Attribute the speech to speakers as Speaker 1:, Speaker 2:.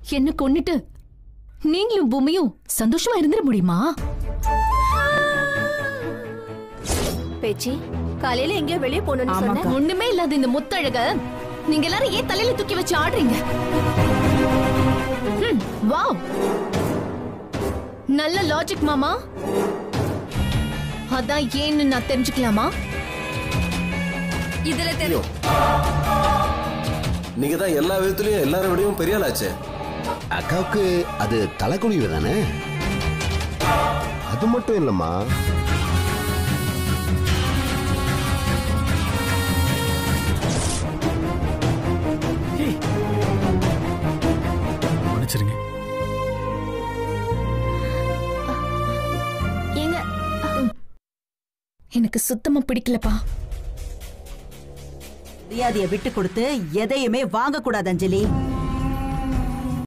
Speaker 1: என்ன கொன்னுட்டு நீங்களும் பூமியும் சந்தோஷமா இருந்துட முடியுமா
Speaker 2: பேச்சி காலையில எங்கேயோ வெளியே போகணும்னு சொன்ன
Speaker 1: ஒண்ணுமே இல்லாத இந்த முத்தழக நீங்க எல்லாரும் ஏன் தலையில தூக்கி வச்சு ஆடுறீங்க ஹம், வாவ் நல்ல லாஜிக் மாமா அதான் ஏன்னு நான் தெரிஞ்சுக்கலாமா
Speaker 2: இதுல தெரி-
Speaker 3: நீங்க தான் எல்லா விதத்துலயும் எல்லாரும் விடையும் பெரிய ஆளாச்சே
Speaker 4: அக்காவுக்கு அது தலைக்குழிவு தானே
Speaker 5: அது மட்டும் இல்லம்மா
Speaker 6: மன்னிச்சிருங்க
Speaker 2: ஏங்க
Speaker 1: எனக்கு சுத்தமா பிடிக்கலப்பா
Speaker 7: மரியாதைய விட்டு கொடுத்து எதையுமே வாங்க கூடாது அஞ்சலி